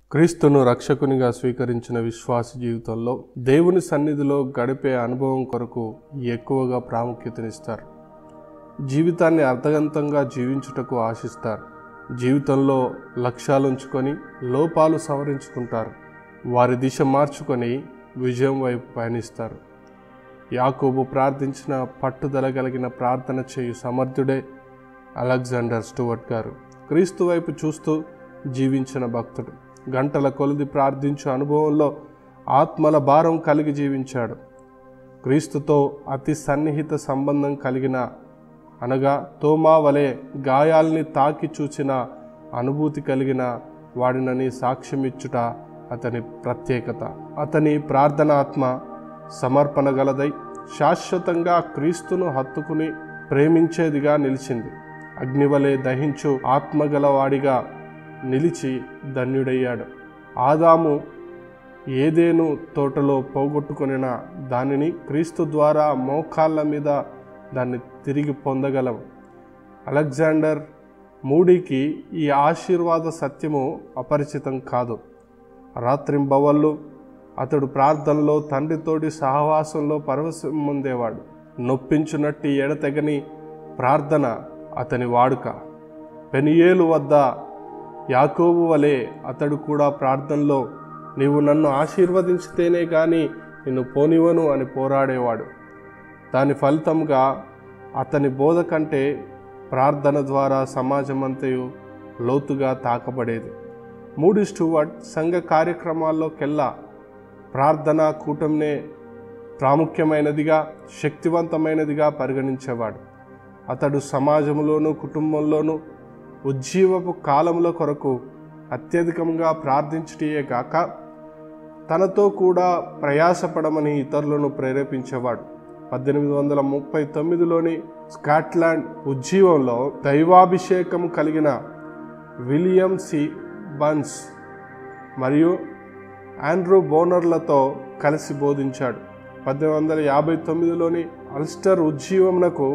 క్రీస్తును రక్షకునిగా స్వీకరించిన విశ్వాస జీవితంలో దేవుని సన్నిధిలో గడిపే అనుభవం కొరకు ఎక్కువగా ప్రాముఖ్యతనిస్తారు జీవితాన్ని అర్థవంతంగా జీవించుటకు ఆశిస్తారు జీవితంలో లక్ష్యాలుంచుకొని లోపాలు సవరించుకుంటారు వారి దిశ మార్చుకొని విజయం వైపు పయనిస్తారు యాకోబు ప్రార్థించిన పట్టుదల కలిగిన ప్రార్థన చేయు సమర్థుడే అలెగ్జాండర్ స్టూవర్ట్ గారు క్రీస్తు వైపు చూస్తూ జీవించిన భక్తుడు గంటల కొలది ప్రార్థించు అనుభవంలో ఆత్మల భారం కలిగి జీవించాడు క్రీస్తుతో అతి సన్నిహిత సంబంధం కలిగిన అనగా తోమా వలె గాయాల్ని తాకి చూచిన అనుభూతి కలిగిన వాడినని సాక్ష్యమిచ్చుట అతని ప్రత్యేకత అతని ప్రార్థనాత్మ సమర్పణ గలదై శాశ్వతంగా క్రీస్తును హత్తుకుని ప్రేమించేదిగా నిలిచింది అగ్నివలే దహించు ఆత్మగలవాడిగా నిలిచి ధన్యుడయ్యాడు ఆదాము ఏదేను తోటలో పోగొట్టుకొనిన దానిని క్రీస్తు ద్వారా మోకాళ్ళ మీద దాన్ని తిరిగి పొందగలం అలెగ్జాండర్ మూడీకి ఈ ఆశీర్వాద సత్యము అపరిచితం కాదు రాత్రింబవళ్ళు అతడు ప్రార్థనలో తండ్రితోటి సహవాసంలో పరవశం పొందేవాడు నొప్పించునట్టి ఎడతెగని ప్రార్థన అతని వాడుక పెనియేలు వద్ద యాకోబు వలె అతడు కూడా ప్రార్థనలో నీవు నన్ను ఆశీర్వదించితేనే కానీ నిన్ను పోనివను అని పోరాడేవాడు దాని ఫలితంగా అతని బోధ కంటే ప్రార్థన ద్వారా సమాజమంతయు లోతుగా తాకబడేది మూడి స్టూవర్ట్ సంఘ కార్యక్రమాల్లోకెల్లా ప్రార్థన కూటంనే ప్రాముఖ్యమైనదిగా శక్తివంతమైనదిగా పరిగణించేవాడు అతడు సమాజంలోనూ కుటుంబంలోనూ ఉజ్జీవపు కాలముల కొరకు అత్యధికంగా ప్రార్థించుటే గాక తనతో కూడా ప్రయాసపడమని ఇతరులను ప్రేరేపించేవాడు పద్దెనిమిది వందల ముప్పై తొమ్మిదిలోని స్కాట్లాండ్ ఉజ్జీవంలో దైవాభిషేకం కలిగిన విలియం సి బన్స్ మరియు ఆండ్రూ బోనర్లతో కలిసి బోధించాడు పద్దెనిమిది వందల యాభై తొమ్మిదిలోని అల్స్టర్ ఉజ్జీవమునకు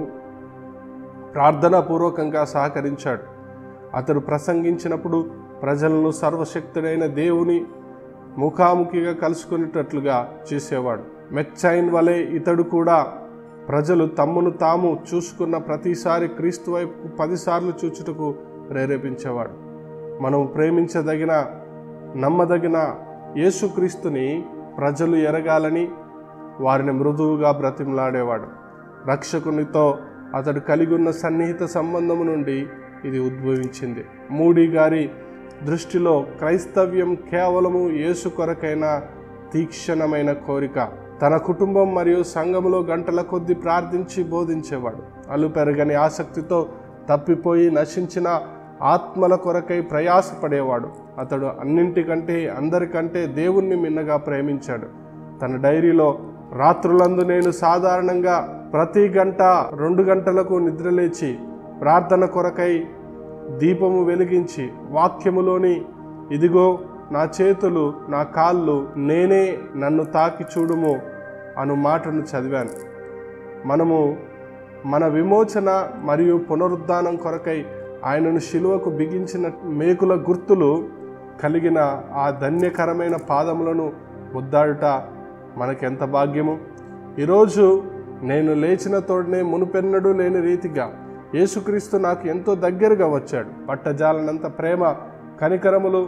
ప్రార్థనాపూర్వకంగా సహకరించాడు అతడు ప్రసంగించినప్పుడు ప్రజలను సర్వశక్తుడైన దేవుని ముఖాముఖిగా కలుసుకునేటట్లుగా చేసేవాడు మెచ్చైన్ వలె ఇతడు కూడా ప్రజలు తమ్మును తాము చూసుకున్న ప్రతిసారి క్రీస్తు వైపు పదిసార్లు చూచుటకు ప్రేరేపించేవాడు మనం ప్రేమించదగిన నమ్మదగిన యేసుక్రీస్తుని ప్రజలు ఎరగాలని వారిని మృదువుగా బ్రతిమలాడేవాడు రక్షకునితో అతడు కలిగి ఉన్న సన్నిహిత సంబంధము నుండి ఇది ఉద్భవించింది మూడీ గారి దృష్టిలో క్రైస్తవ్యం కేవలము యేసు కొరకైన తీక్షణమైన కోరిక తన కుటుంబం మరియు సంఘములో గంటల కొద్ది ప్రార్థించి బోధించేవాడు అలు పెరగని ఆసక్తితో తప్పిపోయి నశించిన ఆత్మల కొరకై ప్రయాసపడేవాడు అతడు అన్నింటికంటే అందరికంటే దేవుణ్ణి మిన్నగా ప్రేమించాడు తన డైరీలో రాత్రులందు నేను సాధారణంగా ప్రతి గంట రెండు గంటలకు నిద్రలేచి ప్రార్థన కొరకై దీపము వెలిగించి వాక్యములోని ఇదిగో నా చేతులు నా కాళ్ళు నేనే నన్ను తాకి చూడుము అను మాటను చదివాను మనము మన విమోచన మరియు పునరుద్ధానం కొరకై ఆయనను శిలువకు బిగించిన మేకుల గుర్తులు కలిగిన ఆ ధన్యకరమైన పాదములను ముద్దాడుట మనకెంత భాగ్యము ఈరోజు నేను లేచిన తోడనే మునుపెన్నడూ లేని రీతిగా యేసుక్రీస్తు నాకు ఎంతో దగ్గరగా వచ్చాడు పట్టజాలనంత ప్రేమ కనికరములు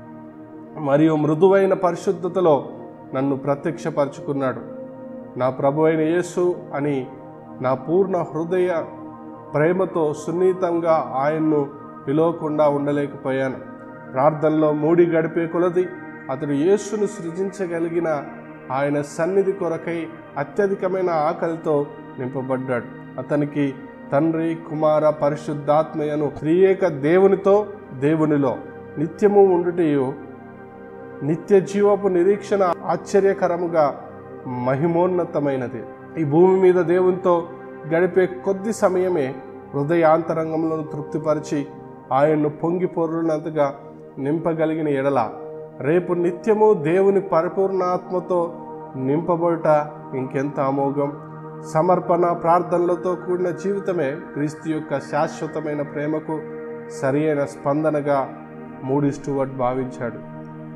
మరియు మృదువైన పరిశుద్ధతలో నన్ను ప్రత్యక్షపరుచుకున్నాడు నా ప్రభు అయిన యేసు అని నా పూర్ణ హృదయ ప్రేమతో సున్నితంగా ఆయన్ను పిలవకుండా ఉండలేకపోయాను ప్రార్థనలో మూడి గడిపే కొలది అతడు యేసును సృజించగలిగిన ఆయన సన్నిధి కొరకై అత్యధికమైన ఆకలితో నింపబడ్డాడు అతనికి తండ్రి కుమార పరిశుద్ధాత్మయను త్రియేక దేవునితో దేవునిలో నిత్యము ఉండుటయు నిత్య జీవపు నిరీక్షణ ఆశ్చర్యకరముగా మహిమోన్నతమైనది ఈ భూమి మీద దేవునితో గడిపే కొద్ది సమయమే హృదయాంతరంగంలో తృప్తిపరిచి ఆయన్ను పొంగి పొర్లునంతగా నింపగలిగిన ఎడల రేపు నిత్యము దేవుని పరిపూర్ణాత్మతో నింపబడుట ఇంకెంత అమోఘం సమర్పణ ప్రార్థనలతో కూడిన జీవితమే క్రీస్తు యొక్క శాశ్వతమైన ప్రేమకు సరియైన స్పందనగా మూడి స్టూవర్ట్ భావించాడు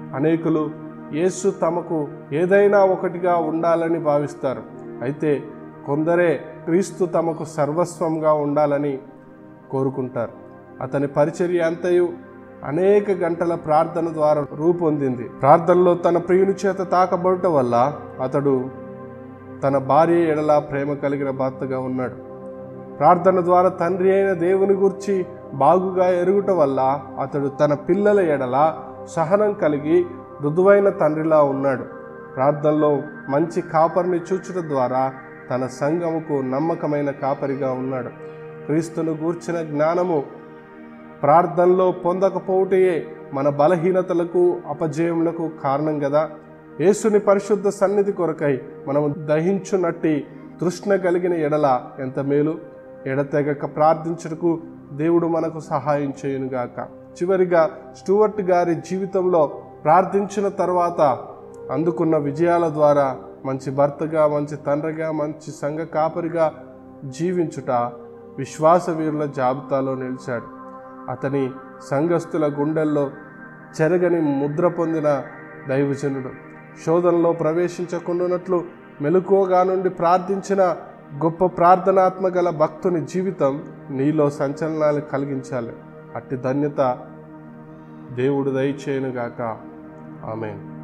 అనేకులు యేసు తమకు ఏదైనా ఒకటిగా ఉండాలని భావిస్తారు అయితే కొందరే క్రీస్తు తమకు సర్వస్వంగా ఉండాలని కోరుకుంటారు అతని పరిచర్య అంతయు అనేక గంటల ప్రార్థన ద్వారా రూపొందింది ప్రార్థనలో తన ప్రియుని చేత తాకబడటం వల్ల అతడు తన భార్య ఎడల ప్రేమ కలిగిన భర్తగా ఉన్నాడు ప్రార్థన ద్వారా తండ్రి అయిన దేవుని గురించి బాగుగా ఎరుగుట వల్ల అతడు తన పిల్లల ఎడల సహనం కలిగి మృదువైన తండ్రిలా ఉన్నాడు ప్రార్థనలో మంచి కాపరిని చూచుట ద్వారా తన సంఘముకు నమ్మకమైన కాపరిగా ఉన్నాడు క్రీస్తును గూర్చిన జ్ఞానము ప్రార్థనలో పొందకపోవటయే మన బలహీనతలకు అపజయములకు కారణం కదా యేసుని పరిశుద్ధ సన్నిధి కొరకై మనము దహించునట్టి తృష్ణ కలిగిన ఎడల ఎంత మేలు ఎడతెగక ప్రార్థించుటకు దేవుడు మనకు సహాయం చేయునుగాక చివరిగా స్టూవర్ట్ గారి జీవితంలో ప్రార్థించిన తర్వాత అందుకున్న విజయాల ద్వారా మంచి భర్తగా మంచి తండ్రిగా మంచి సంఘ కాపరిగా జీవించుట విశ్వాస వీరుల జాబితాలో నిలిచాడు అతని సంఘస్థుల గుండెల్లో చెరగని ముద్ర పొందిన దైవజనుడు శోధనలో ప్రవేశించకుండానట్లు మెలకువగా నుండి ప్రార్థించిన గొప్ప ప్రార్థనాత్మ గల భక్తుని జీవితం నీలో సంచలనాలు కలిగించాలి అట్టి ధన్యత దేవుడు దయచేయునుగాక ఆమెన్